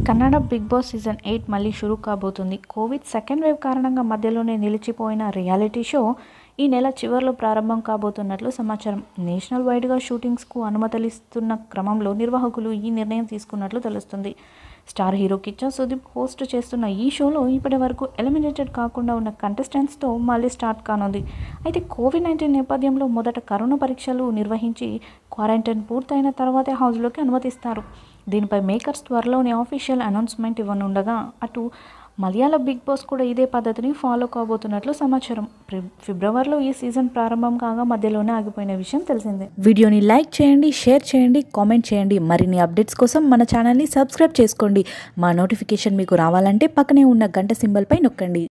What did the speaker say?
Kannada big boss season eight మళ్ళీ షురూ కాబోతుంది కోవిడ్ సెకండ్ వేవ్ కారణంగా మధ్యలోనే నిలిచిపోయిన రియాలిటీ షో ఈ నెల చివరిలో ప్రారంభం కాబోతున్నట్లు సమాచారం నేషనల్ వైడ్గా షూటింగ్స్కు అనుమతులిస్తున్న క్రమంలో నిర్వాహకులు ఈ నిర్ణయం తీసుకున్నట్లు తెలుస్తుంది star hero Kichcha Sudeep host చేస్తున్న ఈ షోలో ఇప్పటి వరకు ఎలిమినేటెడ్ కాకుండా ఉన్న కంటెస్టెంట్స్తో మళ్ళీ స్టార్ట్ కానుంది అయితే కోవిడ్ నైన్టీన్ నేపథ్యంలో మొదట కరోనా పరీక్షలు నిర్వహించి క్వారంటైన్ పూర్తయిన తర్వాతే హౌస్లోకి అనుమతిస్తారు దీనిపై మేకర్స్ త్వరలోనే ఆఫీషియల్ అనౌన్స్మెంట్ ఇవ్వనుండగా అటు మలయాళ బిగ్ బాస్ కూడా ఇదే పద్ధతిని ఫాలో కాబోతున్నట్లు సమాచారం ఫిబ్- ఫిబ్రవరిలో ఈ సీజన్ ప్రారంభం కాగా మధ్యలోనే ఆగిపోయిన విషయం తెలిసిందే వీడియోని లైక్ చేయండి షేర్ చేయండి కామెంట్ చేయండి మరిన్ని అప్డేట్స్ కోసం మన ఛానల్ని సబ్స్క్రైబ్ చేసుకోండి మా నోటిఫికేషన్ మీకు రావాలంటే పక్కనే ఉన్న గంట సింబల్పై నొక్కండి